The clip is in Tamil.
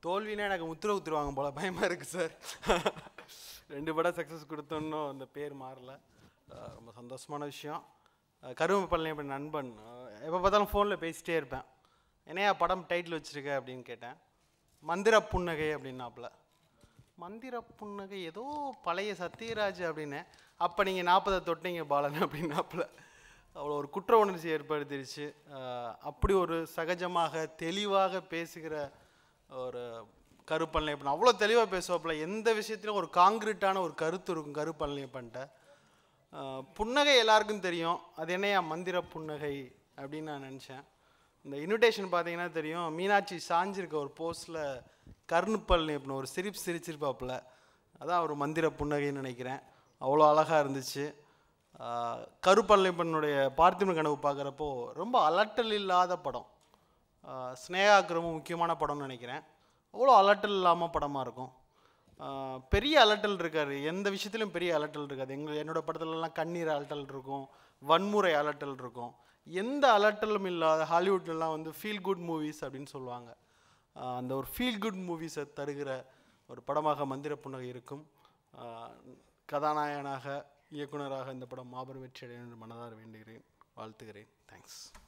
தோல்வினா எனக்கு முத்திர குத்துருவாங்க போல பயமாக இருக்குது சார் ரெண்டு படம் சக்ஸஸ் கொடுத்தோன்னும் அந்த பேர் மாறல அஹ் ரொம்ப சந்தோஷமான விஷயம் அஹ் கரும்பு பழனி அப்படி நண்பன் எப்போ பார்த்தாலும் ஃபோனில் பேசிட்டே இருப்பேன் என்னையா படம் டைட்டில் வச்சுருக்க அப்படின்னு கேட்டேன் மந்திர புன்னகை அப்படின்னாப்புல மந்திர புன்னகை ஏதோ பழைய சத்யராஜ் அப்படின்னு அப்போ நீங்கள் நாற்பதை தொட்டீங்க பாலன் அப்படின்னாப்புல அவ்வளோ ஒரு குற்ற உணர்ச்சி ஏற்படுத்திடுச்சு அஹ் அப்படி ஒரு சகஜமாக தெளிவாக பேசுகிற ஒரு கருப்பழனியப்பன் அவ்வளோ தெளிவாக பேசுவாப்புல எந்த விஷயத்திலும் ஒரு காங்கிரீட்டான ஒரு கருத்து இருக்கும் கருப்பழனியப்பன்ட்ட அஹ் புன்னகை எல்லாருக்கும் தெரியும் அது என்னையா மந்திர புன்னகை அப்படின்னு நான் நினச்சேன் இந்த இன்விடேஷன் பார்த்தீங்கன்னா தெரியும் மீனாட்சி சாஞ்சிருக்க ஒரு போஸ்டில் கருணுப்பழனி அப்படின்னு ஒரு சிரிப்பு சிரிச்சிருப்பாப்புல அதான் ஒரு மந்திர புன்னகைன்னு நினைக்கிறேன் அவ்வளோ அழகாக இருந்துச்சு ஆஹ் கருப்பழனிப்பனுடைய பார்த்திபன் கனவு பார்க்குறப்போ ரொம்ப அலட்டல் இல்லாத படம் ஆஹ் ஸ்னேகாக்கு ரொம்ப முக்கியமான படம்னு நினைக்கிறேன் அவ்வளோ அலட்டல் இல்லாமல் படமாக இருக்கும் ஆஹ் பெரிய அலட்டல் இருக்காது எந்த விஷயத்துலையும் பெரிய அலட்டல் இருக்காது எங்கள் என்னோட படத்துலலாம் கண்ணீர் அலட்டல் இருக்கும் வன்முறை அலட்டல் இருக்கும் எந்த அலட்டலும் இல்லாத ஹாலிவுட்லலாம் வந்து ஃபீல் குட் மூவிஸ் அப்படின்னு சொல்லுவாங்க ஆஹ் அந்த ஒரு ஃபீல் குட் மூவிஸை தருகிற ஒரு படமாக மந்திர புன்னகை இருக்கும் ஆஹ் கதாநாயகனாக இயக்குனராக இந்த படம் மாபெரும் வெற்றி அடைய என்று மனதார வேண்டுகிறேன் வாழ்த்துகிறேன் தேங்க்ஸ்